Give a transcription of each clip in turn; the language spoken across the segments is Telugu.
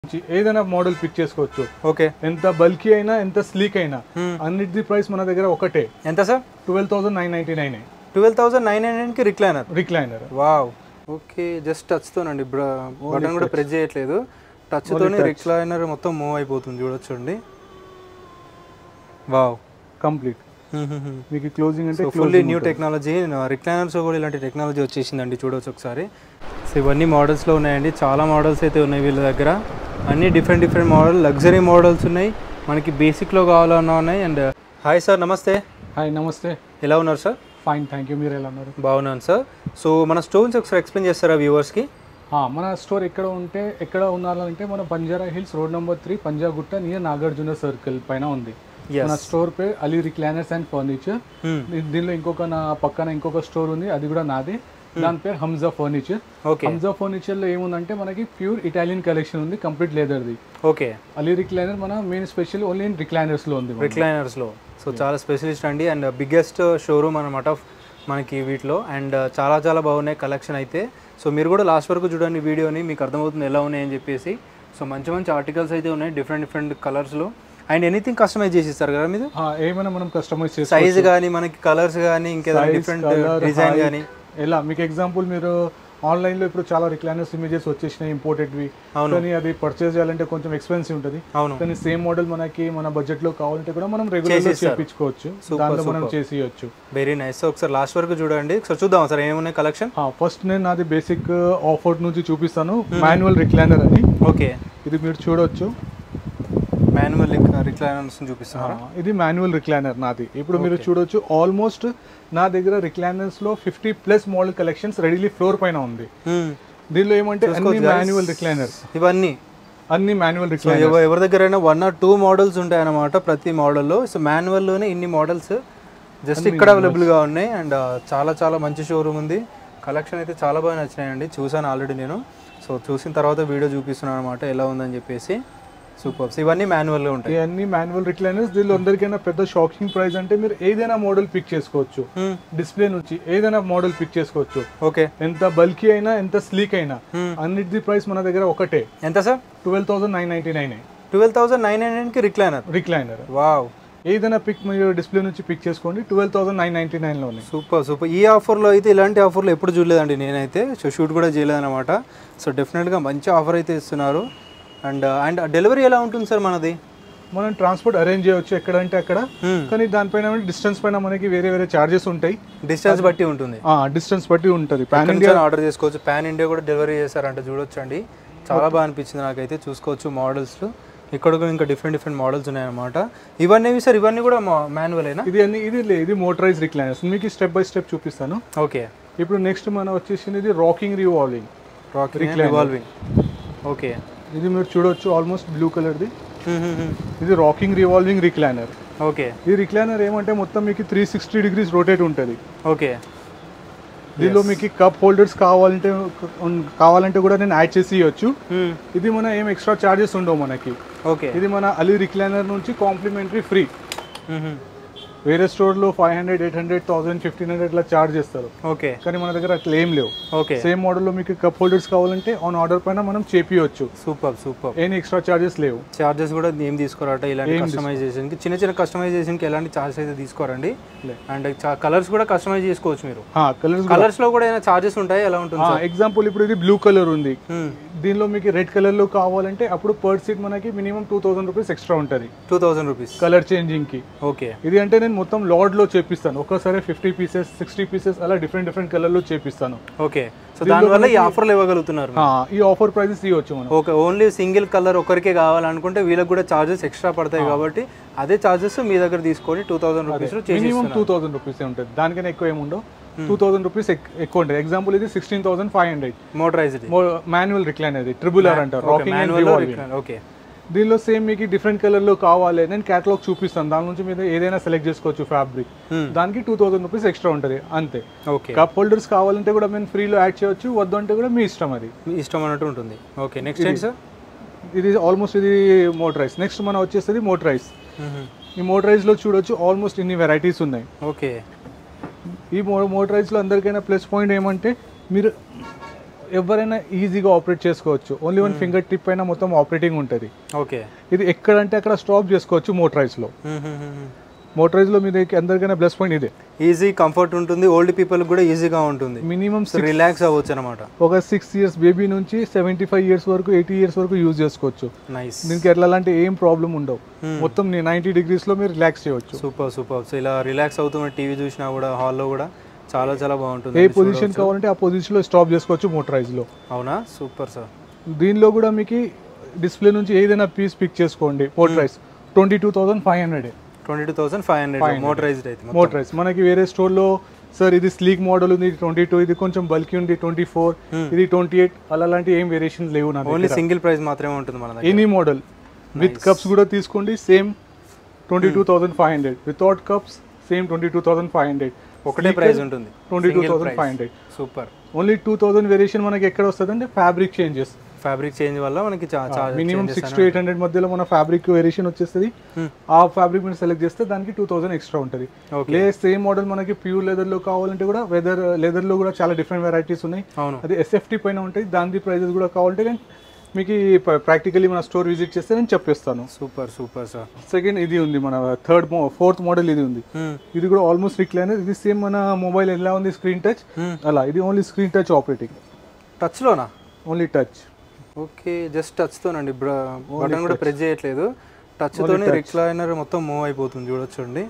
నుంచి ఏదైనా మోడల్ పిక్ చేసుకోవచ్చు ఓకే ఎంత బల్కీ అయినా ఎంత స్లీక్ అయినా అన్నిటి ప్రైస్ మన దగ్గర ఒకటే ఎంత sir twelve thousand nine ninety nine twelve thousand nine హండ్రెడ్కి recliner recliner wow okay just టచ్తోనండి బటన్ కూడా ప్రెస్ చేయట్లేదు టచ్తోనే రిక్లైనర్ మొత్తం మూవ్ అయిపోతుంది చూడొచ్చండి వావ్ కంప్లీట్ మీకు క్లోజింగ్ అంటే ఫుల్లీ న్యూ టెక్నాలజీ రిక్లైనర్స్ కూడా ఇలాంటి టెక్నాలజీ వచ్చేసిందండి చూడొచ్చు ఒకసారి సో ఇవన్నీ మోడల్స్లో ఉన్నాయండి చాలా మోడల్స్ అయితే ఉన్నాయి వీళ్ళ దగ్గర అన్ని different different model luxury models ఉన్నాయి మనకి బేసిక్లో కావాలన్నా ఉన్నాయి and hi sir namaste hi namaste ఎలా ఉన్నారు సార్ ఫైన్ థ్యాంక్ యూ మీరు ఎలా ఉన్నారు బాగున్నాను సార్ సో మన స్టోన్స్ ఒకసారి ఎక్స్ప్లెయిన్ చేస్తారా వ్యూవర్స్కి ఆ, మన స్టోర్ ఎక్కడ ఉంటే ఎక్కడ ఉన్నారంటే మన Banjara Hills road number three Panjagutta near Nagarjuna circle పైన ఉంది మన స్టోర్ పేరు అలీ రిక్లైనర్స్ అండ్ ఫర్నిచర్ దీనిలో ఇంకొక నా పక్కన ఇంకొక స్టోర్ ఉంది అది కూడా నాది దాని పేరు Hamza furniture okay Hamza furniture లో ఏముందంటే మనకి ప్యూర్ ఇటాలియన్ కలెక్షన్ ఉంది కంప్లీట్ లెదర్ది ఓకే అలీ రిక్లైనర్ మన main special only in recliners లో ఉంది రిక్లైనర్స్లో సో చాలా స్పెషలిస్ట్ అండి అండ్ బిగ్గెస్ట్ షోరూమ్ అనమాట మనకి వీటిలో అండ్ చాలా చాలా బాగున్నాయి కలెక్షన్ అయితే సో మీరు కూడా లాస్ట్ వరకు చూడండి వీడియోని మీకు అర్థమవుతుంది ఎలా ఉన్నాయని చెప్పేసి సో మంచి మంచి ఆర్టికల్స్ అయితే ఉన్నాయి డిఫరెంట్ డిఫరెంట్ కలర్స్లో అండ్ ఎనీథింగ్ కస్టమైజ్ చేసి ఇస్తారు కదా మీరు ఆ, ఏమైనా మనం కస్టమైజ్ చేసి సైజ్ కానీ మనకి కలర్స్ కానీ ఇంకేదైనా డిఫరెంట్ డిజైన్ కానీ ఎలా మీకు ఎగ్జాంపుల్ మీరు ఆన్లైన్ లో ఇప్పుడు చాలా రిక్లైనర్స్ ఇమేజెస్ వచ్చేసినాయి ఇంపోర్టెడ్వి కానీ అది పర్చేస్ చేయాలంటే కొంచెం ఎక్స్పెన్సివ్ ఉంటుంది అవును కానీ సేమ్ మోడల్ మనకి మన బడ్జెట్ లో కావాలంటే కూడా మనం రెగ్యులర్ గా చేపించుకోవచ్చు దాంట్లో మనం చేసేయచ్చు వెరీ నైస్ సో ఒకసారి లాస్ట్ వరకు చూడండి ఒకసారి చూద్దాం సార్ ఏమున్నాయి కలెక్షన్ ఫస్ట్ నేను నాది బేసిక్ ఆఫర్ నుంచి చూపిస్తాను మాన్యువల్ రిక్లైనర్ అని ఓకే ఇది మీరు చూడొచ్చు మాన్యువల్ రిక్లైనర్స్ చూపిస్తారా ఆ, ఇది మాన్యువల్ రిక్లైనర్ నాది ఇప్పుడు మీరు చూడొచ్చు ఆల్మోస్ట్ నా దగ్గర రిక్లైనర్స్ లో fifty plus model collections readily floor పైన ఉంది దీనిలో ఏమంటే అన్ని మాన్యువల్ రిక్లైనర్స్ ఇవన్నీ అన్ని మాన్యువల్ సో రిక్లైనర్ ఎవ- ఎవరి దగ్గరైనా వన్ ఆర్ టూ మోడల్స్ ఉంటాయి అన్నమాట ప్రతి మోడల్లో సో మాన్యువల్లోనే ఇన్ని మోడల్స్ జస్ట్ ఇక్కడ అవైలబుల్గా ఉన్నాయి అండ్ చాలా చాలా మంచి షోరూమ్ ఉంది కలెక్షన్ అయితే చాలా బాగా నచ్చినాయండి చూసాను ఆల్రెడీ నేను సో చూసిన తర్వాత వీడియో చూపిస్తున్నాను అనమాట ఎలా ఉందని చెప్పేసి సూపర్స్ ఇవన్నీ మాన్యువల్లో ఉంటాయి ఇవన్నీ మాన్యువల్ రిక్లైనర్స్ దీనిలో అందరికైనా పెద్ద షాకింగ్ ప్రైస్ అంటే మీరు ఏదైనా మోడల్ పిక్ చేసుకోవచ్చు డిస్ప్లే నుంచి ఏదైనా మోడల్ పిక్ చేసుకోవచ్చు ఓకే ఎంత బల్కీ అయినా ఎంత స్లీక్ అయినా అన్నిటి ప్రైస్ మన దగ్గర ఒకటే ఎంత sir twelve thousand nine ninety nine twelve thousand nine హండ్రెడ్కి రిక్లైనర్ రిక్లైనర్ వావ్ ఏదైనా పిక్ మీరు డిస్ప్లే నుంచి పిక్ చేసుకోండి ట్వెల్వ్ థౌసండ్ నైన్ నైన్టీ నైన్లోనే సూపర్ సూపర్ ఈ ఆఫర్లో అయితే ఇలాంటి ఆఫర్లు ఎప్పుడు చూడలేదండి నేనైతే సో షూట్ కూడా చేయలేదన్నమాట సో డెఫినెట్గా మంచి ఆఫర్ అయితే ఇస్తున్నారు అండ్ అండ్ డెలివరీ ఎలా ఉంటుంది సార్ మనది మనం ట్రాన్స్పోర్ట్ అరేంజ్ చేయవచ్చు ఎక్కడంటే అక్కడ కానీ దానిపైన డిస్టెన్స్ పైన మనకి వేరే వేరే చార్జెస్ ఉంటాయి డిస్టెన్స్ బట్టి ఉంటుంది డిస్టెన్స్ బట్టి ఉంటుంది పాన్ ఎక్కడి నుంచైనా ఆర్డర్ చేసుకోవచ్చు పాన్ ఇండియా కూడా డెలివరీ చేశారంటే చూడొచ్చండి చాలా బాగా అనిపించింది నాకైతే చూసుకోవచ్చు మోడల్స్ ఇక్కడ కూడా ఇంకా డిఫరెంట్ డిఫరెంట్ మోడల్స్ ఉన్నాయన్నమాట ఇవన్నీ సార్ ఇవన్నీ కూడా మాన్యువలేనా ఇది అన్ని ఇది లే ఇది మోటరైజ్ రిక్లైనర్స్ మీకు స్టెప్ బై స్టెప్ చూపిస్తాను ఓకే ఇప్పుడు నెక్స్ట్ మనం వచ్చేసింది ఇది rocking revolving rocking revolving okay ఇది మీరు చూడొచ్చు ఆల్మోస్ట్ బ్లూ కలర్ది ఇది రాకింగ్ రివాల్వింగ్ రిక్లైనర్ ఓకే ఈ రిక్లైనర్ ఏమంటే మొత్తం మీకు త్రీ సిక్స్టీ డిగ్రీస్ రొటేట్ ఉంటుంది ఓకే దీనిలో మీకు కప్ హోల్డర్స్ కావాలంటే కావాలంటే కూడా నేను యాడ్ చేసి ఇవ్వచ్చు ఇది మన ఏం ఎక్స్ట్రా చార్జెస్ ఉండవు మనకి ఓకే ఇది మన అలీ రిక్లైనర్ నుంచి కాంప్లిమెంటరీ ఫ్రీ వేరే స్టోర్లో five hundred eight hundred thousand fifteen hundred ఇట్లా చార్జ్ చేస్తారు ఓకే కానీ మన దగ్గర అట్లా ఏం లేవు ఓకే సేమ్ మోడల్లో మీకు కప్ హోల్డర్స్ కావాలంటే ఆన్ ఆర్డర్ పైన మనం చేపియవచ్చు సూపర్ సూపర్ ఏం ఎక్స్ట్రా చార్జెస్ లేవు చార్జెస్ కూడా ఏం తీసుకోరట ఇలాంటి కస్టమైజేషన్కి చిన్న చిన్న కస్టమైజేషన్కి ఎలాంటి చార్జెస్ అయితే తీసుకోరండి లే. అండ్ కలర్స్ కూడా కస్టమైజ్ చేసుకోవచ్చు మీరు కలర్స్ కలర్స్ లో కూడా ఏమైనా చార్జెస్ ఉంటాయి ఎలా ఉంటుంది ఎగ్జాంపుల్ ఇప్పుడు ఇది బ్లూ కలర్ ఉంది Hmm. దీనిలో మీకు రెడ్ కలర్ లో కావాలంటే అప్పుడు పర్ సీట్ మనకి minimum two thousand rupees extra ఉంటుంది two thousand rupees colour changing కి ఓకే ఇది అంటే నేను మొత్తం లాడ్ లో చేపిస్తాను ఒక్కసారి ఫిఫ్టీ పీసెస్ సిక్స్టీ పీసెస్ అలా డిఫరెంట్ డిఫరెంట్ కలర్ లో చేపిస్తాను ఓకే సో దానివల్ల ఈ ఆఫర్లు ఇవ్వగలుగుతున్నారు ఆ, ఈ ఆఫర్ ప్రైజెస్ ఇవ్వచ్చు మనం ఓకే ఓన్లీ సింగిల్ కలర్ ఒకరికే కావాలనుకుంటే వీళ్ళకి కూడా చార్జెస్ ఎక్స్ట్రా పడతాయి కాబట్టి అదే చార్జెస్ మీ దగ్గర తీసుకొని two thousand rupees minimum two thousand rupees ఉంటుంది దానికన్నా ఎక్కువ ఏముండవు టూ థౌసండ్ రూపీస్ ఎక్కువ ఉంటుంది ఎగ్జాంపుల్ ఇది sixteen thousand five hundred motorized manual recliner ఇది ట్రిబుల్ ఆర్ అంటారు రాకింగ్ అండ్ రివాల్వింగ్ ఓకే దీనిలో సేమ్ మీకు డిఫరెంట్ కలర్ లో కావాలి నేను క్యాటలాగ్ చూపిస్తాను దాని నుంచి మీరు ఏదైనా సెలెక్ట్ చేసుకోవచ్చు ఫ్యాబ్రిక్ దానికి టూ థౌసండ్ రూపీస్ ఎక్స్ట్రా ఉంటుంది అంతే ఓకే కప్ హోల్డర్స్ కావాలంటే కూడా మేము ఫ్రీలో యాడ్ చేయొచ్చు వద్దు అంటే కూడా మీ ఇష్టం అది మీ ఇష్టం అన్నట్టు ఉంటుంది ఓకే నెక్స్ట్ ఏంటి సార్ ఇది ఆల్మోస్ట్ ఇది మోటరైజ్ నెక్స్ట్ మనం వచ్చేస్తుంది మోటరైజ్ ఈ మోటరైజ్ లో చూడొచ్చు ఆల్మోస్ట్ ఇన్ని వెరైటీస్ ఉన్నాయి ఓకే ఈ మో మోటరైజ్ లో అందరికైనా ప్లస్ పాయింట్ ఏమంటే మీరు ఎవరైనా ఈజీగా ఆపరేట్ చేసుకోవచ్చు ఓన్లీ వన్ ఫింగర్ టిప్ అయినా మొత్తం ఆపరేటింగ్ ఉంటుంది ఓకే ఇది ఎక్కడంటే అక్కడ స్టాప్ చేసుకోవచ్చు మోటరైజ్లో మోటరైజ్లో మీ దగ్గర అందరికైనా ప్లస్ పాయింట్ ఇదే ఈజీ కంఫర్ట్ ఉంటుంది ఓల్డ్ పీపుల్ కూడా ఈజీగా ఉంటుంది మినిమం సో రిలాక్స్ అవ్వచ్చు అనమాట ఒక సిక్స్ ఇయర్స్ బేబీ నుంచి సెవెంటీ ఫైవ్ ఇయర్స్ వరకు ఎయిటీ ఇయర్స్ వరకు యూజ్ చేసుకోవచ్చు నైస్ దీనికి ఎట్లా అలాంటి ఏం ప్రాబ్లం ఉండవు మొత్తం నైంటీ డిగ్రీస్లో మీరు రిలాక్స్ చేయవచ్చు సూపర్ సూపర్ సో ఇలా రిలాక్స్ అవుతున్న టీవీ చూసినా కూడా హాల్లో కూడా చాలా చాలా బాగుంటుంది ఏ పొజిషన్ కావాలంటే ఆ పొజిషన్లో స్టాప్ చేసుకోవచ్చు మోటరైజ్లో అవునా సూపర్ సార్ దీనిలో కూడా మీకు డిస్ప్లే నుంచి ఏదైనా పీస్ పిక్ చేసుకోండి motorize twenty two thousand five hundred twenty two thousand five hundred motorized అయితే మొత్తం. మోటరైజ్ మనకి వేరే స్టోర్లో సార్ ఇది స్లీక్ మోడల్ ఉంది ట్వంటీ టూ ఇది కొంచెం బల్కీ ఉంది ట్వంటీ ఫోర్ ఇది ట్వంటీ ఎయిట్ అలా లాంటి ఏం వేరియేషన్ లేవు నా ఓన్లీ సింగిల్ ప్రైస్ మాత్రమే ఉంటుంది మన దగ్గర ఎనీ మోడల్ విత్ కప్స్ కూడా తీసుకోండి same twenty two thousand five hundred without cups same twenty two thousand five hundred ఒకటే ప్రైస్ ఉంటుంది twenty two thousand five hundred super only two thousand variation మనకి ఎక్కడ వస్తుంది అంటే ఫ్యాబ్రిక్ చేంజెస్ ఫ్యాబ్రిక్ చేంజ్ వల్ల మనకి minimum six to eight hundred మధ్యలో మన ఫ్యాబ్రిక్ వేరియేషన్ వచ్చేస్తుంది ఆ ఫ్యాబ్రిక్ మీరు సెలెక్ట్ చేస్తే దానికి టూ థౌసండ్ ఎక్స్ట్రా ఉంటుంది Okay. లే సేమ్ మోడల్ మనకి ప్యూర్ లెదర్ లో కావాలంటే కూడా వెదర్ లెదర్ లో కూడా చాలా డిఫరెంట్ వెరైటీస్ ఉన్నాయి అవును అది ఎస్ఎఫ్టీ పైన ఉంటాయి దాని ప్రైజెస్ కూడా కావాలంటే నేను మీకు ప్రాక్టికలీ మన స్టోర్ విజిట్ చేస్తే నేను చెప్పేస్తాను సూపర్ సూపర్ సార్ సెకండ్ ఇది ఉంది మన థర్డ్ ఫోర్త్ మోడల్ ఇది ఉంది ఇది కూడా ఆల్మోస్ట్ రిక్లైనర్ ఇది సేమ్ మన మొబైల్ ఎలా ఉంది స్క్రీన్ టచ్ అలా ఇది ఓన్లీ స్క్రీన్ టచ్ ఆపరేటింగ్ టచ్లోనా ఓన్లీ టచ్ ఓకే జస్ట్ టచ్తోనండి బటన్ కూడా ప్రెస్ చేయట్లేదు టచ్తోనే రిక్లైనర్ మొత్తం మూవ్ అయిపోతుంది చూడొచ్చండి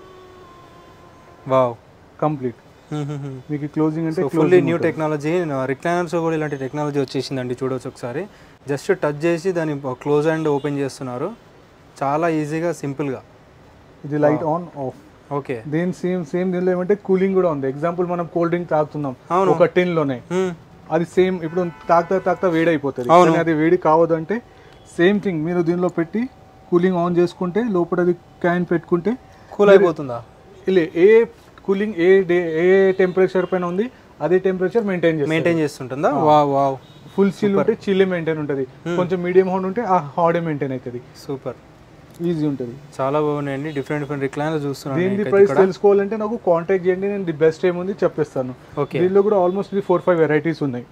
వావ్ కంప్లీట్ మీకు క్లోజింగ్ అంటే ఫుల్లీ న్యూ టెక్నాలజీ రిక్లైనర్స్ కూడా ఇలాంటి టెక్నాలజీ వచ్చేసిందండి చూడొచ్చు ఒకసారి జస్ట్ టచ్ చేసి దాన్ని క్లోజ్ అండ్ ఓపెన్ చేస్తున్నారు చాలా ఈజీగా సింపుల్గా ఇది లైట్ ఆన్ ఆఫ్ ఓకే దీని సేమ్ సేమ్ దీనిలో ఏమంటే కూలింగ్ కూడా ఉంది ఎగ్జాంపుల్ మనం కోల్డ్ డ్రింక్ తాగుతున్నాం అవును. ఒక టిన్ లోనే అది సేమ్ ఇప్పుడు తాగుతా తాగుతా వేడి అయిపోతుంది కానీ అది వేడి కావదంటే సేమ్ థింగ్ మీరు దీనిలో పెట్టి కూలింగ్ ఆన్ చేసుకుంటే లోపల అది క్యాన్ పెట్టుకుంటే కూల్ అయిపోతుందా ఇలా ఏ కూలింగ్ ఏ డే ఏ టెంపరేచర్ పైన ఉంది అదే టెంపరేచర్ మెయింటైన్ చేస్తుంది మెయింటైన్ చేస్తుంటుందా వావ్ వావ్ ఫుల్ చిల్ ఉంటే చిల్లే మెయింటైన్ ఉంటుంది కొంచెం మీడియం హాట్ ఉంటే ఆ హాడే మెయింటైన్ అవుతుంది సూపర్ ఈజీ ఉంటుంది చాలా బాగున్నాయండి డిఫరెంట్ డిఫరెంట్ రిక్లైనర్ చూస్తున్నాను దీని నేనైతే ప్రైస్ ఇక్కడ. తెలుసుకోవాలంటే నాకు కాంటాక్ట్ చేయండి నేను ది బెస్ట్ ఏముంది చెప్పేస్తాను ఓకే దీనిలో కూడా ఆల్మోస్ట్ ఇది ఫోర్ ఫైవ్ వెరైటీస్ ఉన్నాయి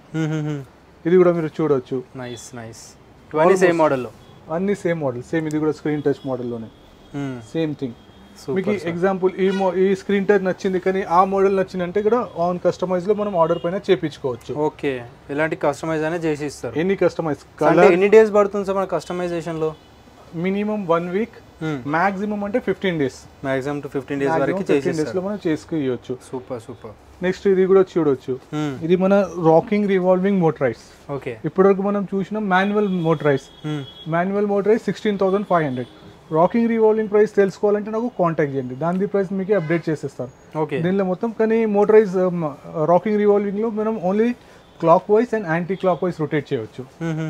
ఇది కూడా మీరు చూడొచ్చు నైస్ నైస్ ఇవన్నీ సేమ్ మోడల్లో అన్ని సేమ్ మోడల్ సేమ్ ఇది కూడా స్క్రీన్ టచ్ మోడల్లోనే సేమ్ థింగ్ మీకు సూపర్ ఎగ్జాంపుల్ ఈ మో ఈ స్క్రీన్ టచ్ నచ్చింది కానీ ఆ మోడల్ నచ్చిందంటే కూడా ఆన్ కస్టమైజ్ లో మనం ఆర్డర్ పైన చేపించుకోవచ్చు ఓకే ఇలాంటి కస్టమైజ్ అనేది చేసి ఇస్తారు ఎనీ కస్టమైజ్ అంటే కలర్ ఎన్ని డేస్ పడుతుంది సార్ మన కస్టమైజేషన్ లో మినిమం వన్ వీక్ మాక్సిమం అంటే fifteen days maximum to fifteen days వరకు చేసి ఫిఫ్టీన్ డేస్ లో మనం చేసుకోవచ్చు సూపర్ సూపర్ నెక్స్ట్ ఇది కూడా చూడొచ్చు ఇది మన రాకింగ్ రివాల్వింగ్ మోటరైజ్ ఓకే ఇప్పటివరకు మనం చూసిన manual motorize manual motorize sixteen thousand five hundred rocking revolving price తెలుసుకోవాలంటే నాకు కాంటాక్ట్ చేయండి దాని ప్రైస్ మీకు అప్డేట్ చేసేస్తాను ఓకే దీనిలో మొత్తం కానీ మోటరైజ్ రాకింగ్ రివాల్వింగ్ లో మనం only clockwise and anti clockwise rotate చేయవచ్చు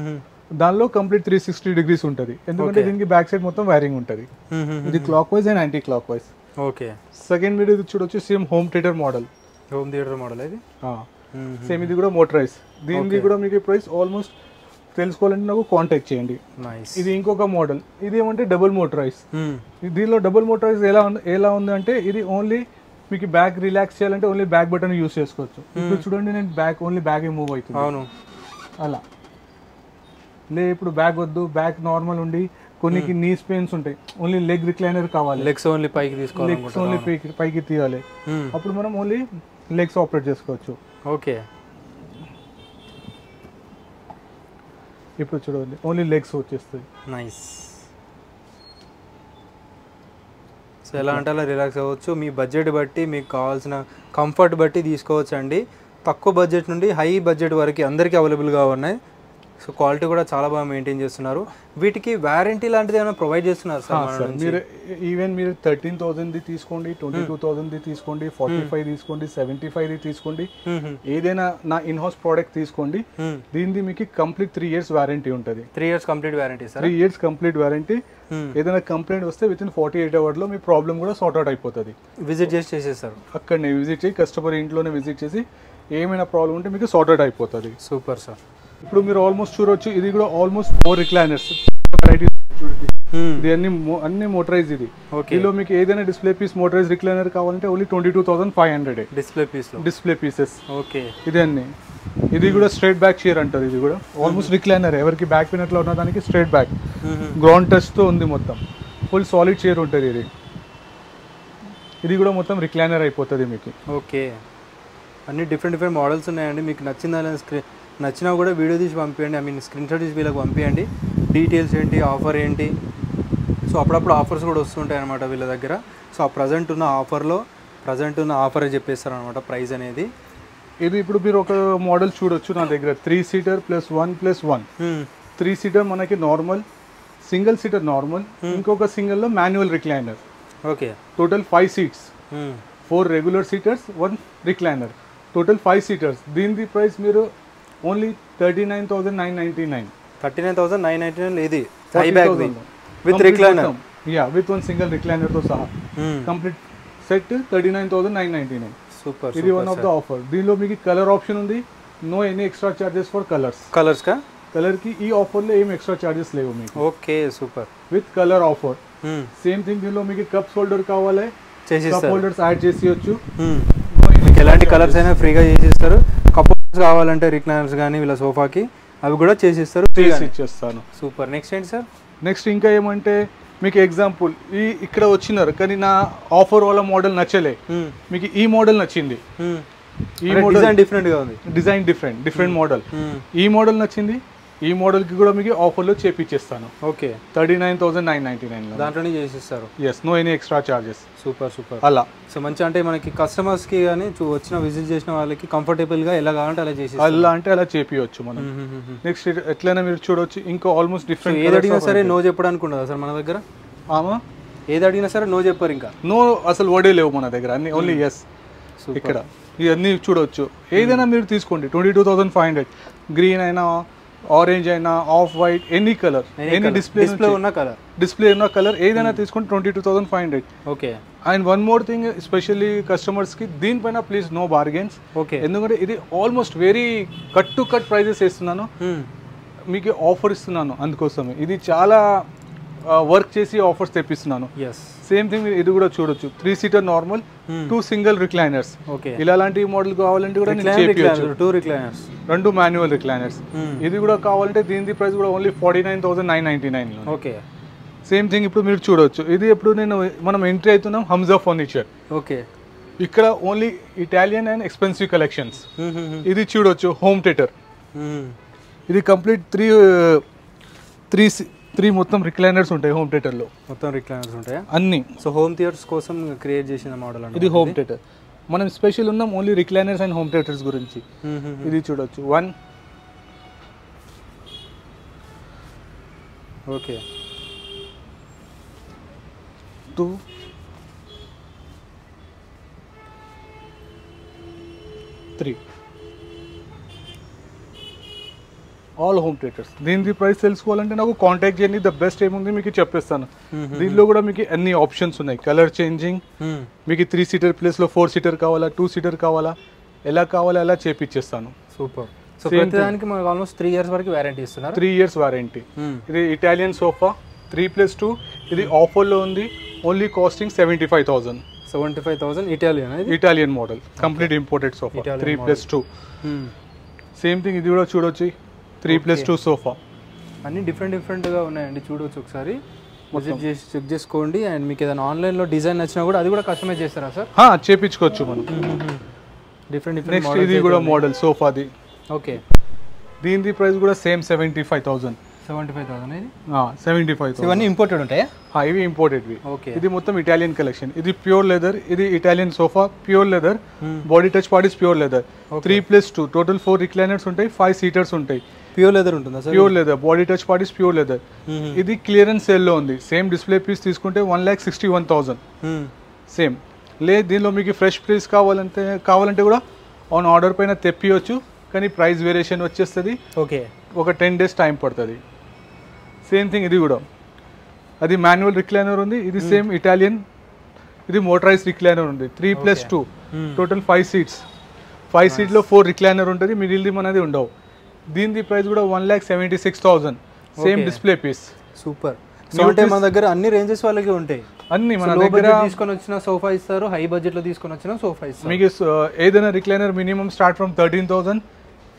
దానిలో కంప్లీట్ త్రీ సిక్స్టీ డిగ్రీస్ ఉంటుంది ఎందుకంటే దీనికి బ్యాక్ సైడ్ మొత్తం వైరింగ్ ఉంటుంది ఇది clockwise and anti clockwise okay second video ఇది చూడొచ్చు same home theatre model home theatre model ఇది సేమ్ ఇది కూడా మోటరైజ్ దీనిది కూడా మీకు ప్రైస్ ఆల్మోస్ట్ తెలుసుకోవాలంటే నాకు కాంటాక్ట్ చేయండి నైస్ ఇది ఇంకొక మోడల్ ఇది ఏమంటే డబుల్ మోటరైజ్ దీనిలో డబుల్ మోటరైజ్ ఎలా ఉంది ఎలా ఉంది అంటే ఇది ఓన్లీ మీకు బ్యాక్ రిలాక్స్ చేయాలంటే ఓన్లీ బ్యాక్ బటన్ యూస్ చేసుకోవచ్చు ఇప్పుడు చూడండి నేను బ్యాక్ ఓన్లీ బ్యాగ్ మూవ్ అవుతుంది అవును అలా లే ఇప్పుడు బ్యాగ్ వద్దు బ్యాక్ నార్మల్ ఉండి కొన్ని నీస్ పెయిన్స్ ఉంటాయి ఓన్లీ లెగ్ రిక్లైనర్ కావాలి లెగ్స్ ఓన్లీ పైకి లెగ్స్ తీసుకోవాలనుకుంటా ఓన్లీ పైకి పైకి తీయాలి అప్పుడు మనం ఓన్లీ లెగ్స్ ఆపరేట్ చేసుకోవచ్చు ఓకే ఇప్పుడు చూడండి ఓన్లీ లెగ్స్ వచ్చేస్తాయి నైస్ సో ఎలా అంటే అలా రిలాక్స్ అవ్వచ్చు మీ బడ్జెట్ బట్టి మీకు కావాల్సిన కంఫర్ట్ బట్టి తీసుకోవచ్చు అండి తక్కువ బడ్జెట్ నుండి హై బడ్జెట్ వరకు అందరికీ అవైలబుల్గా ఉన్నాయి సో క్వాలిటీ కూడా చాలా బాగా మెయింటైన్ చేస్తున్నారు వీటికి వారంటీ లాంటిది ఏమైనా ప్రొవైడ్ చేస్తున్నారు సార్ మన సార్ నుంచి? మీరు ఈవెన్ మీరు థర్టీన్ థౌసండ్ది తీసుకోండి ట్వంటీ టూ థౌసండ్ది తీసుకోండి ఫార్టీ ఫైవ్ తీసుకోండి సెవెంటీ ఫైవ్ది తీసుకోండి మ్మ్. ఏదైనా నా ఇన్ హౌస్ ప్రోడక్ట్ తీసుకోండి మ్మ్. దీనిది మీకు కంప్లీట్ త్రీ ఇయర్స్ వారంటీ ఉంటుంది three years complete warranty sir three years complete warranty మ్మ్. ఏదైనా కంప్లైంట్ వస్తే విత్ ఇన్ ఫార్టీ ఎయిట్ అవర్స్లో మీ ప్రాబ్లం కూడా సార్ట్ అవుట్ అయిపోతుంది విజిట్ చేసి చేసేస్తారు అక్కడనే విజిట్ చేసి కస్టమర్ ఇంట్లోనే విజిట్ చేసి ఏమైనా ప్రాబ్లం ఉంటే మీకు సార్ట్ అవుట్ అయిపోతుంది సూపర్ సార్ ఇప్పుడు మీరు ఆల్మోస్ట్ చూడొచ్చు ఇది కూడా ఆల్మోస్ట్ ఫోర్ రిక్లైనర్స్ ఇది అన్ని mo- అన్ని మోటరైజ్ ఇది ఓకే దీనిలో మీకు ఏదైనా డిస్ప్లే పీస్ మోటరైజ్ రిక్లైనర్ కావాలంటే only twenty two thousand five hundred display పీస్లో డిస్ప్లే పీసెస్ ఓకే ఇది అన్ని ఇది కూడా స్ట్రైట్ బ్యాక్ చైర్ అంటారు ఇది కూడా ఆల్మోస్ట్ రిక్లైనర్ ఎవరికి బ్యాక్ పెయిన్ అట్లా ఉన్న దానికి స్ట్రైట్ బ్యాక్ గ్రౌండ్ టచ్తో ఉంది మొత్తం ఫుల్ సాలిడ్ చైర్ ఉంటుంది ఇది ఇది కూడా మొత్తం రిక్లైనర్ అయిపోతుంది మీకు ఓకే అన్ని డిఫరెంట్ డిఫరెంట్ మోడల్స్ ఉన్నాయండి మీకు నచ్చిందా స్క్రీన్ నచ్చినా కూడా వీడియో తీసి పంపించండి ఐ మీన్ స్క్రీన్ షాట్ తీసి వీళ్ళకి పంపించండి డీటెయిల్స్ ఏంటి ఆఫర్ ఏంటి సో అప్పుడప్పుడు ఆఫర్స్ కూడా వస్తుంటాయి అనమాట వీళ్ళ దగ్గర సో ఆ ప్రజెంట్ ఉన్న ఆఫర్లో ప్రజెంట్ ఉన్న ఆఫర్ చెప్పేస్తారు అనమాట ప్రైస్ అనేది ఇది ఇప్పుడు మీరు ఒక మోడల్ చూడొచ్చు నా దగ్గర three seater plus one plus one three seater మనకి నార్మల్ సింగిల్ సీటర్ నార్మల్ ఇంకొక సింగిల్లో manual recliner okay total five seats four regular seaters one recliner total five seaters దీని ప్రైస్ మీరు only thirty nine thousand nine ninety nine thirty nine thousand nine ninety nine ఇది high back with recliner yeah with one single recliner తో సహా complete set thirty nine thousand nine ninety nine super ఇది వన్ ఆఫ్ ద ఆఫర్ దీనిలో మీకు కలర్ ఆప్షన్ ఉంది no any extra charges for colours colours కా కలర్ కి ఈ ఆఫర్లో ఏం ఎక్స్ట్రా చార్జెస్ లేవు మీకు okay super with colour offer same thing దీనిలో మీకు కప్స్ హోల్డర్ కావాలి కప్ చేసిస్తారు హోల్డర్స్ యాడ్ చేసేయచ్చు మీకు ఎలాంటి కలర్స్ అయినా ఫ్రీగా చేసిస్తారు కపుల్స్ కావాలంటే రిక్లైనర్స్ కానీ వీళ్ళ సోఫాకి అవి కూడా చేసిస్తారు చేసి ఇచ్చేస్తాను సూపర్ నెక్స్ట్ ఏంటి సార్ నెక్స్ట్ ఇంకా ఏమంటే మీకు ఎగ్జాంపుల్ ఈ ఇక్కడ వచ్చినారు కానీ నా ఆఫర్ వాళ్ళ మోడల్ నచ్చలే మీకు ఈ మోడల్ నచ్చింది ఈ మోడల్ డిజైన్ డిఫరెంట్గా ఉంది డిజైన్ డిఫరెంట్ డిఫరెంట్ మోడల్ ఈ మోడల్ నచ్చింది ఈ మోడల్కి కూడా మీకు ఆఫర్లో చేపిచ్చేస్తాను okay thirty nine thousand nine ninety నైన్లో దాంట్లోనే చేసిస్తారు yes no any extra charges super super అలా సో మంచి అంటే మనకి కస్టమర్స్కి కానీ చూ- వచ్చిన విజిట్ చేసిన వాళ్ళకి కంఫర్టబుల్గా ఎలా కావాలంటే అలా చేసి అలా అంటే అలా చేపియచ్చు మనం నెక్స్ట్ ఎట్లయినా మీరు చూడొచ్చు ఇంకా ఆల్మోస్ట్ ఏది డిఫరెంట్ అడిగినా సరే నో చెప్పడానికి ఉండదా సార్ మన దగ్గర ఆమా ఏది అడిగినా సరే నో చెప్పారు ఇంకా నో అసలు వడే లేవు మన దగ్గర అన్ని ఓన్లీ ఎస్ ఇక్కడ ఇవన్నీ చూడొచ్చు ఏదైనా మీరు తీసుకోండి twenty two thousand five hundred green అయినా ఆరెంజ్ అయినా off white any colour any display display ఉన్న కలర్ డిస్ప్లే ఉన్న కలర్ ఏదైనా తీసుకోండి twenty two thousand five hundred okay and one more thing especially కస్టమర్స్కి దీనిపైన ప్లీజ్ నో బార్గెన్స్ ఓకే ఎందుకంటే ఇది almost very cut to cut prices ఇస్తున్నాను మీకు ఆఫర్ ఇస్తున్నాను అందుకోసమే ఇది చాలా వర్క్ చేసి ఆఫర్స్ తెప్పిస్తున్నాను ఎస్ సేమ్ థింగ్ ఇది కూడా చూడొచ్చు three seater normal two single recliners okay ఇలాంటి మోడల్ కావాలంటే కూడా నేను చేపించచ్చు టూ రిక్లైనర్స్ రెండు మాన్యువల్ రిక్లైనర్స్ ఇది కూడా కావాలంటే దీని ప్రైస్ కూడా only forty nine thousand nine ninety nine okay same thing ఇప్పుడు మీరు చూడొచ్చు ఇది ఇప్పుడు నేను మనం ఎంట్రీ అవుతున్నాం హంజా ఫర్నిచర్ ఓకే ఇక్కడ only Italian and expensive collections ఇది చూడొచ్చు హోమ్ థియేటర్ ఇది కంప్లీట్ త్రీ త్రీ త్రీ మొత్తం రిక్లైనర్స్ ఉంటాయి హోమ్ థియేటర్లో మొత్తం రిక్లైనర్స్ ఉంటాయా అన్ని సో హోమ్ థియేటర్స్ కోసం క్రియేట్ చేసిన మోడల్ అండి ఇది హోమ్ థియేటర్ మనం స్పెషల్ ఉన్నాం only recliners and home theatres గురించి ఇది చూడొచ్చు one okay two three all home theatres దీని ప్రైస్ తెలుసుకోవాలంటే నాకు కాంటాక్ట్ చేయండి ద బెస్ట్ ఏముంది మీకు చెప్పేస్తాను దీనిలో కూడా మీకు అన్ని ఆప్షన్స్ ఉన్నాయి కలర్ చేంజింగ్ మీకు త్రీ సీటర్ ప్లేస్లో ఫోర్ సీటర్ కావాలా టూ సీటర్ కావాలా ఎలా కావాలా అలా చేపిచ్చేస్తాను సూపర్ సో Same ప్రతిదానికి మనకు ఆల్మోస్ట్ త్రీ ఇయర్స్ వరకు వారంటీ ఇస్తున్నారు త్రీ ఇయర్స్ వారంటీ ఇది Italian sofa three plus two ఇది ఆఫర్లో ఉంది only costing seventy five thousand seventy five thousand Italian ఇది Italian model complete imported sofa Italian three plus two same thing ఇది కూడా చూడొచ్చు త్రీ ప్లస్ టూ సోఫా అన్ని డిఫరెంట్ డిఫరెంట్గా ఉన్నాయండి చూడవచ్చు ఒకసారి విజిట్ చేసి చెక్ చేసుకోండి అండ్ మీకు ఏదైనా ఆన్లైన్లో డిజైన్ నచ్చినా కూడా అది కూడా కస్టమైజ్ చేస్తారా సార్ చేపించుకోవచ్చు మనం డిఫరెంట్ డిఫరెంట్ నెక్స్ట్ ఇది కూడా మోడల్ సోఫాది ఓకే దీని ప్రైస్ కూడా same seventy five thousand seventy five thousand ఇది సెవెంటీ ఫైవ్ ఇవన్నీ ఇంపోర్టెడ్ ఉంటాయా ఇవి ఇంపోర్టెడ్వి ఓకే ఇది మొత్తం ఇటాలియన్ కలెక్షన్ ఇది ప్యూర్ లెదర్ ఇది Italian sofa pure leather body touch part is pure leather three plus two total four recliners ఉంటాయి ఫైవ్ సీటర్స్ ఉంటాయి ప్యూర్ లెదర్ ఉంటుందా sir pure leather body touch part is pure leather ఇది క్లియరెన్స్ సేల్లో ఉంది సేమ్ డిస్ప్లే పీస్ తీసుకుంటే one lakh sixty one thousand same లేదు దీనిలో మీకు ఫ్రెష్ పీస్ కావాలంటే కావాలంటే కూడా ఆన్ ఆర్డర్ పైన తెప్పియొచ్చు కానీ ప్రైస్ వేరియేషన్ వచ్చేస్తుంది ఓకే ఒక టెన్ డేస్ టైం పడుతుంది సేమ్ థింగ్ ఇది కూడా అది మాన్యువల్ రిక్లైనర్ ఉంది ఇది సేమ్ ఇటాలియన్ ఇది మోటరైజ్ రిక్లైనర్ ఉంది three plus two total five seats five సీట్లో ఫోర్ రిక్లైనర్ ఉంటుంది మిగిలిది మనది ఉండవు దీని ప్రైస్ కూడా one lakh seventy six thousand same Okay. Display piece super so అంటే మన దగ్గర అన్ని రేంజెస్ వాళ్ళకి ఉంటాయి అన్ని మన లో దగ్గర బడ్జెట్ తీసుకొని వచ్చిన సోఫా ఇస్తారు హై బడ్జెట్ లో తీసుకొని వచ్చిన సోఫా ఇస్తారు మీకు స- ఏదైనా recliner minimum start from thirteen thousand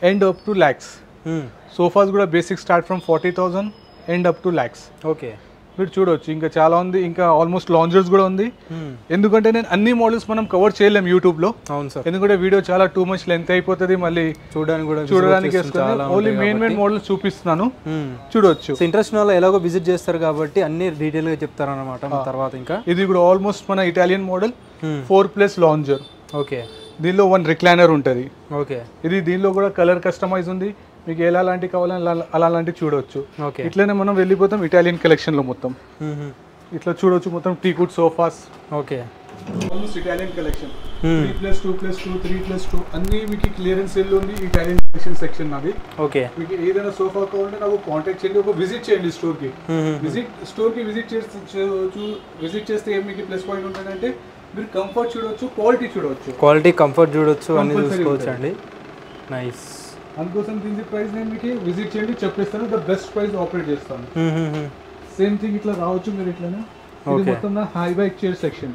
end up to lakhs sofas కూడా basic start from forty thousand end up to lakhs okay మీరు చూడొచ్చు ఇంకా చాలా ఉంది ఇంకా ఆల్మోస్ట్ లాంజర్స్ కూడా ఉంది ఎందుకంటే నేను అన్ని మోడల్స్ మనం కవర్ చేయలేం యూట్యూబ్లో అవును సార్ ఎందుకంటే వీడియో చాలా టూ మచ్ లెంత్ అయిపోతుంది మళ్ళీ చూడడానికి కూడా చూడడానికి ఓన్లీ మెయిన్ మెయిన్ మోడల్స్ చూపిస్తున్నాను చూడొచ్చు ఇంట్రెస్ట్ వాళ్ళు ఎలాగో విజిట్ చేస్తారు కాబట్టి అన్ని డీటెయిల్ గా చెప్తారన్నమాట తర్వాత ఇంకా ఇది కూడా ఆల్మోస్ట్ మన Italian model four plus lounger okay దీనిలో వన్ రిక్లైనర్ ఉంటుంది ఓకే ఇది దీనిలో కూడా కలర్ కస్టమైజ్ ఉంది మీకు ఎలా లాంటి కావాలని అలా- అలా లాంటి చూడొచ్చు ఓకే ఇట్లనే మనం వెళ్ళిపోతాం ఇటాలియన్ కలెక్షన్ లో మొత్తం ఇట్లా చూడొచ్చు మొత్తం teakwood sofas okay almost Italian collection three plus two plus two three plus two అన్ని మీకు క్లియరెన్స్ సెల్ ఉంది ఇటాలియన్ కలెక్షన్ సెక్షన్ నాది ఓకే మీకు ఏదైనా సోఫా కావాలంటే నాకు కాంటాక్ట్ చేయండి ఒక విజిట్ చేయండి స్టోర్ కి విజిట్ స్టోర్ కి విజిట్ చేస్తే విజిట్ చేస్తే ఏం మీకు ప్లస్ పాయింట్ ఉంటుందంటే మీరు కంఫర్ట్ చూడొచ్చు క్వాలిటీ చూడొచ్చు క్వాలిటీ కంఫర్ట్ చూడొచ్చు అన్ని Compulsory చూసుకోవచ్చు ఉంటుంది. అండి నైస్ అందుకోసం దీని ప్రైస్ నేను మీకు విజిట్ చేయండి చెప్పేస్తాను ద బెస్ట్ ప్రైస్ ఆపరేట్ చేస్తాను సేమ్ థింగ్ ఇట్లా రావచ్చు మీరు ఇట్లానే ఇది Okay. మొత్తం నా high back chair section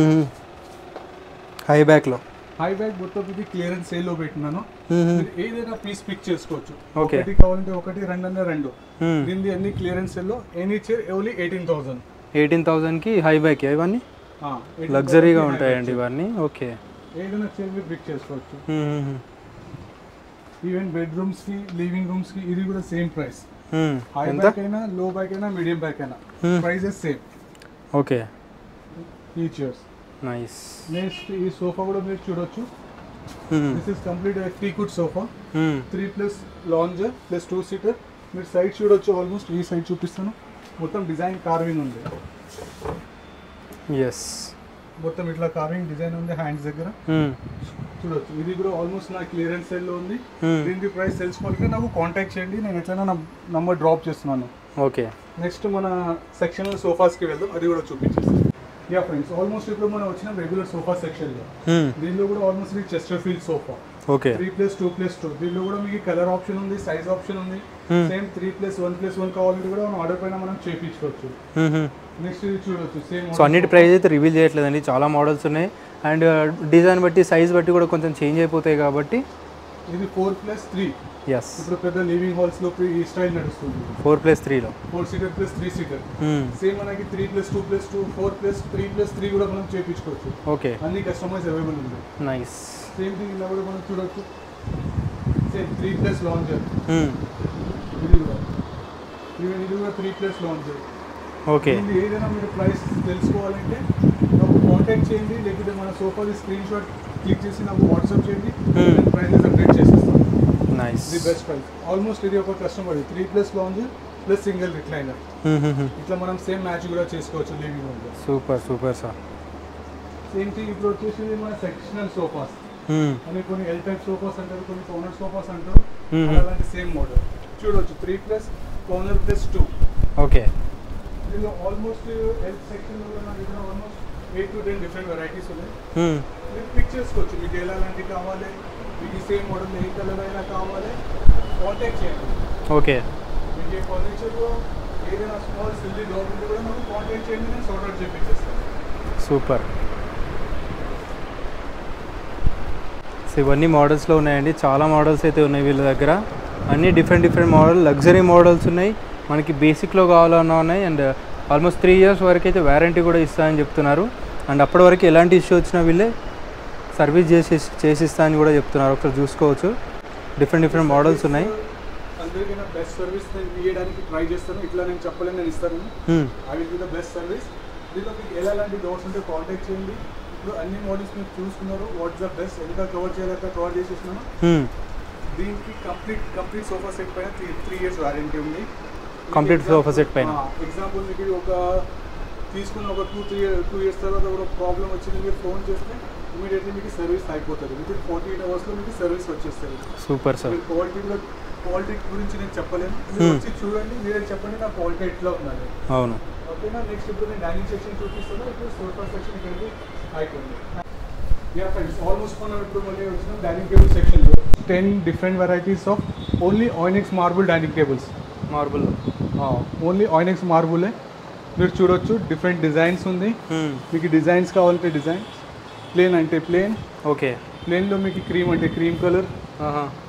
high back లో హై బ్యాక్ మొత్తం ఇది క్లియరెన్స్ సేల్ లో పెట్టినాను మీరు ఏదైనా పీస్ పిక్ చేసుకోవచ్చు Okay. ఒకటి కావాలంటే ఒకటి రెండు అన్న రెండు దీనిది అన్ని క్లియరెన్స్ సేల్ లో any chair only eighteen thousand eighteen thousand కి హై బ్యాక్ ఇవన్నీ లగ్జరీగా ఉంటాయండి ఇవన్నీ ఓకే ఏదైనా చైర్ మీరు పిక్ చేసుకోవచ్చు ఈవెన్ బెడ్రూమ్స్ కి లివింగ్ రూమ్స్ కి ఇది కూడా సేమ్ ప్రైస్ హై ఎంత బ్యాక్ అయినా లో బ్యాక్ అయినా మీడియం బ్యాక్ అయినా ప్రైజెస్ సేమ్ ఓకే ఈ చైర్స్ నైస్ నెక్స్ట్ ఈ సోఫా కూడా మీరు చూడొచ్చు this is complete teakwood sofa three plus lounger plus two seater మీరు సైడ్ చూడొచ్చు ఆల్మోస్ట్ ఈ సైడ్ చూపిస్తాను మొత్తం డిజైన్ కార్వింగ్ ఉంది ఎస్ మొత్తం ఇట్లా కార్వింగ్ డిజైన్ ఉంది హ్యాండ్స్ దగ్గర చూడొచ్చు ఇది కూడా ఆల్మోస్ట్ నా క్లియరెన్స్ సెల్ లో ఉంది దీనికి ప్రైస్ తెలుసుకోవాలంటే నాకు కాంటాక్ట్ చేయండి నేను ఎట్లైనా నా నంబర్ డ్రాప్ చేస్తున్నాను ఓకే నెక్స్ట్ మన సెక్షన్ సోఫాస్కి వెళ్దాం అది కూడా చూపించేస్తాను యా ఫ్రెండ్స్ ఆల్మోస్ట్ ఇప్పుడు మనం వచ్చిన రెగ్యులర్ సోఫా సెక్షన్లో దీనిలో కూడా ఆల్మోస్ట్ మీకు chesterfield sofa okay three plus two plus two దీనిలో కూడా మీకు కలర్ ఆప్షన్ ఉంది సైజ్ ఆప్షన్ ఉంది same three plus one plus one కావాలంటే కూడా మనం ఆర్డర్ పైన మనం చేపించుకోవచ్చు నెక్స్ట్ ఇది చూడొచ్చు సేమ్ సో అన్నిటి ప్రైస్ అయితే రివీల్ చేయట్లేదండి చాలా మోడల్స్ ఉన్నాయి అండ్ డిజైన్ బట్టి సైజ్ బట్టి కూడా కొంచెం చేంజ్ అయిపోతాయి కాబట్టి ఇది ఫోర్ ప్లస్ త్రీ ఎస్ ఇప్పుడు పెద్ద లివింగ్ హాల్స్ లో ఈ స్టైల్ నడుస్తుంది ఫోర్ ప్లస్ త్రీలో four seater plus three seater same మనకి three plus two plus two four plus three plus three కూడా మనం చేపించుకోవచ్చు ఓకే అన్ని కస్టమైజ్ అవైలబుల్ ఉంది నైస్ సేమ్ థింగ్ ఇలా కూడా మనం చూడొచ్చు సేమ్ త్రీ ప్లస్ లాంజర్ ఇది కూడా ఈవెన్ ఇది కూడా త్రీ ప్లస్ లాంజర్ ఓకే దీన్ని ఏదైనా మీరు ప్రైస్ తెలుసుకోవాలంటే నాకు కాంటాక్ట్ చేయండి లేకపోతే మన సోఫాది స్క్రీన్ షాట్ క్లిక్ చేసి నాకు వాట్సాప్ చేయండి Hmm. నేను ప్రైజెస్ అప్డేట్ చేసేస్తాను నైస్ ఇది బెస్ట్ ప్రైస్ ఆల్మోస్ట్ ఇది ఒక customer three plus lounger plus single recliner ఇట్లా మనం సేమ్ మ్యాచ్ కూడా చేసుకోవచ్చు లివింగ్ రూమ్లో super super sir same thing ఇప్పుడు వచ్చేసి మన సెక్షనల్ సోఫాస్ అని కొన్ని ఎల్ టైప్ సోఫాస్ అంటారు కొన్ని కార్నర్ సోఫాస్ అంటారు Hmm. అలాంటి సేమ్ మోడల్ చూడొచ్చు three plus corner plus two okay దీనిలో ఆల్మోస్ట్ ఎల్ సెక్షన్లో కూడా నా దగ్గర almost eight to ten different varieties ఉన్నాయి మీరు పిక్ చేసుకోవచ్చు మీకు ఎలాంటి కావాలి మీకు సేమ్ మోడల్ ఏ కలర్ అయినా కావాలి కాంటాక్ట్ చేయండి ఓకే మీకు ఏ ఫర్నిచర్లో ఏదైనా స్మాల్ సిల్లీ డౌట్ ఉంటే కూడా నాకు కాంటాక్ట్ చేయండి నేను సార్ట్ అవుట్ చేపించేస్తాను సూపర్ సో ఇవన్నీ మోడల్స్లో ఉన్నాయండి చాలా మోడల్స్ అయితే ఉన్నాయి వీళ్ళ దగ్గర అన్ని different different model luxury models ఉన్నాయి మనకి బేసిక్లో కావాలన్నా ఉన్నాయి అండ్ ఆల్మోస్ట్ త్రీ ఇయర్స్ వరకు అయితే వారంటీ కూడా ఇస్తామని చెప్తున్నారు అండ్ అప్పటి వరకు ఎలాంటి ఇష్యూ వచ్చినా వీళ్ళే సర్వీస్ చేసి చేసిస్తా అని కూడా చెప్తున్నారు ఒకసారి చూసుకోవచ్చు డిఫరెంట్ డిఫరెంట్ మోడల్స్ ఉన్నాయి అందరికైనా బెస్ట్ సర్వీస్ నేను ఇవ్వడానికి ట్రై చేస్తాను ఇట్లా నేను చెప్పలేను నేను ఇస్తాను Hmm. I will be the best service దీంట్లో మీకు ఎలాంటి డౌట్స్ ఉంటే కాంటాక్ట్ చేయండి ఇప్పుడు అన్ని మోడల్స్ మీరు చూసుకున్నారు వాట్స్ ద బెస్ట్ ఎంత కవర్ చేయలేక కవర్ చేసేసినాను Hmm. దీనికి కంప్లీట్ కంప్లీట్ సోఫా సెట్ పైన త్రీ త్రీ ఇయర్స్ వారంటీ ఉంది Complete sofa set పైన. ఎగ్జాంపుల్ మీకు ఇది ఒక తీసుకున్న ఒక టూ త్రీ టూ ఇయర్స్ తర్వాత ఒక ప్రాబ్లం వచ్చింది మీరు ఫోన్ చేస్తే ఇమీడియట్లీ మీకు సర్వీస్ అయిపోతుంది విత్ ఇన్ ఫార్టీ ఎయిట్ అవర్స్లో మీకు సర్వీస్ వచ్చేస్తుంది సూపర్ సార్ మీరు క్వాలిటీ కూడా క్వాలిటీ గురించి నేను చెప్పలేను మీరు Hmm. వచ్చి చూడండి మీరే చెప్పండి నా క్వాలిటీ ఎట్లా ఉండాలి అవును ఓకేనా నెక్స్ట్ ఇప్పుడు నేను డైనింగ్ సెక్షన్ చూపిస్తాను ఇప్పుడు సోఫా సెక్షన్ ఇక్కడికి అయిపోయింది యా ఫ్రెండ్స్ ఆల్మోస్ట్ మనం ఇప్పుడు మళ్ళీ వచ్చిన డైనింగ్ టేబుల్ సెక్షన్లో ten different varieties of only onyx marble dining tables marble only onyx మార్బులే మీరు చూడొచ్చు డిఫరెంట్ డిజైన్స్ ఉంది మీకు డిజైన్స్ కావాలంటే డిజైన్స్ ప్లేన్ అంటే ప్లేన్ ఓకే ప్లేన్లో మీకు క్రీమ్ అంటే క్రీమ్ కలర్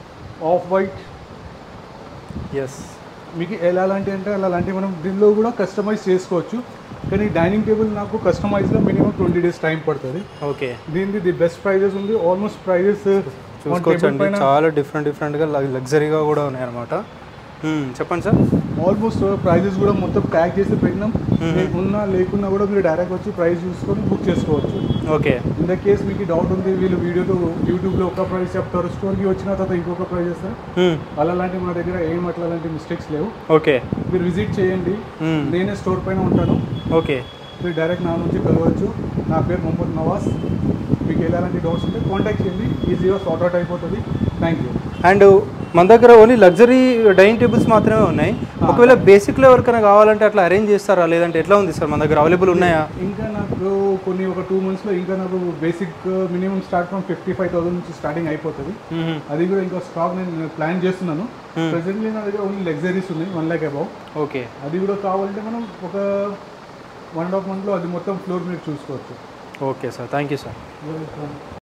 ఆఫ్ వైట్ ఎస్ మీకు ఎలా లాంటి అంటే అలా లాంటి మనం దీనిలో కూడా కస్టమైజ్ చేసుకోవచ్చు కానీ డైనింగ్ టేబుల్ నాకు కస్టమైజ్లో మినిమం ట్వంటీ డేస్ టైం పడుతుంది ఓకే దీనిది ది బెస్ట్ ప్రైజెస్ ఉంది ఆల్మోస్ట్ ప్రైజెస్ చూసుకోవచ్చండి చాలా డిఫరెంట్ డిఫరెంట్గా లగ్జరీగా కూడా ఉన్నాయి అనమాట చెప్పండి సార్ ఆల్మోస్ట్ ప్రైజెస్ కూడా మొత్తం ప్యాక్ చేసి పెట్టినాం మీకు ఉన్నా లేకున్నా కూడా మీరు డైరెక్ట్ వచ్చి ప్రైస్ చూసుకొని బుక్ చేసుకోవచ్చు ఓకే ఇన్ ద కేస్ మీకు డౌట్ ఉంది వీళ్ళు వీడియోలో యూట్యూబ్లో ఒక ప్రైస్ చెప్తారు స్టోర్కి వచ్చిన తర్వాత ఇంకొక ప్రైస్ చేస్తారు అలా లాంటి మన దగ్గర ఏం అట్లా లాంటి మిస్టేక్స్ లేవు ఓకే మీరు విజిట్ చేయండి నేనే స్టోర్ పైన ఉంటాను ఓకే మీరు డైరెక్ట్ నా నుంచి కలవచ్చు నా పేరు మొహమ్మద్ నవాజ్ మీకు ఎలాంటి డౌట్స్ ఉంటే కాంటాక్ట్ చేయండి ఈజీగా సార్ట్ అవుట్ అయిపోతుంది థ్యాంక్ యూ అండ్ మన దగ్గర ఓన్లీ లగ్జరీ డైనింగ్ టేబుల్స్ మాత్రమే ఉన్నాయి ఒకవేళ బేసిక్లో ఎవరికైనా కావాలంటే అట్లా అరేంజ్ చేస్తారా లేదంటే ఎట్లా ఉంది సార్ మన దగ్గర అవైలబుల్ ఉన్నాయా ఇంకా నాకు కొన్ని ఒక టూ మంత్స్లో ఇంకా నాకు basic minimum start from fifty five thousand నుంచి స్టార్టింగ్ అయిపోతుంది అది కూడా ఇంకా స్టాక్ నేను ప్లాన్ చేస్తున్నాను ప్రెసెంట్లీ నా దగ్గర ఓన్లీ లగ్జరీస్ ఉన్నాయి వన్ ల్యాక్ అబౌవ్ ఓకే అది కూడా కావాలంటే మనం ఒక వన్ అండ్ హాఫ్ మంత్లో అది మొత్తం ఫ్లోర్ మీరు చూసుకోవచ్చు okay sir thank you sir welcome